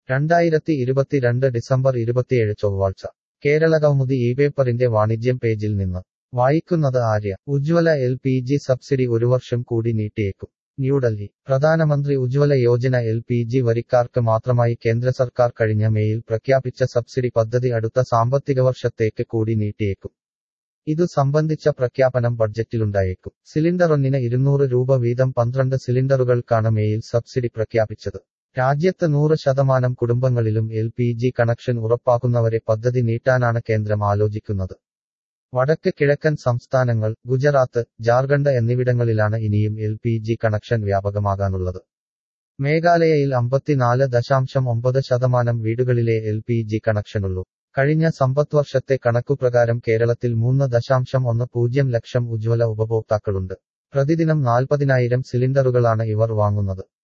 രണ്ടായിരത്തി ഇരുപത്തിരണ്ട് ഡിസംബർ ഇരുപത്തിയേഴ് ചൊവ്വാഴ്ച കേരള കൗമുദി ഈ പേപ്പറിന്റെ വാണിജ്യം പേജിൽ നിന്ന് വായിക്കുന്നത് Arya Ujjwala L P G subsidy ഒരു വർഷം കൂടി നീട്ടിയേക്കും New Delhi Pradhan Mantri Ujjwala Yojana L P G വരിക്കാർക്ക് മാത്രമായി കേന്ദ്ര സർക്കാർ കഴിഞ്ഞ മേയിൽ പ്രഖ്യാപിച്ച സബ്സിഡി പദ്ധതി അടുത്ത സാമ്പത്തിക വർഷത്തേക്ക് കൂടി നീട്ടിയേക്കും ഇതു സംബന്ധിച്ച പ്രഖ്യാപനം ബഡ്ജറ്റിലുണ്ടായേക്കും സിലിണ്ടറൊന്നിന് ഇരുന്നൂറ് രൂപ വീതം പന്ത്രണ്ട് സിലിണ്ടറുകൾക്കാണ് മേയിൽ സബ്സിഡി പ്രഖ്യാപിച്ചത് രാജ്യത്ത് നൂറ് ശതമാനം കുടുംബങ്ങളിലും എൽ പി ജി കണക്ഷൻ ഉറപ്പാക്കുന്നവരെ പദ്ധതി നീട്ടാനാണ് കേന്ദ്രം ആലോചിക്കുന്നത് വടക്ക് കിഴക്കൻ സംസ്ഥാനങ്ങൾ ഗുജറാത്ത് ജാർഖണ്ഡ് എന്നിവിടങ്ങളിലാണ് ഇനിയും എൽ പി ജി കണക്ഷൻ വ്യാപകമാകാനുള്ളത് മേഘാലയയിൽ അമ്പത്തിനാല് ദശാംശം ഒമ്പത് ശതമാനം വീടുകളിലെ എൽ പി ജി കണക്ഷനുള്ളൂ കഴിഞ്ഞ സമ്പദ്വർഷത്തെ കണക്കുപ്രകാരം കേരളത്തിൽ മൂന്ന് ദശാംശം ഒന്ന് പൂജ്യം ലക്ഷം ഉജ്ജ്വല ഉപഭോക്താക്കളുണ്ട് പ്രതിദിനം നാൽപ്പതിനായിരം സിലിണ്ടറുകളാണ് ഇവർ വാങ്ങുന്നത്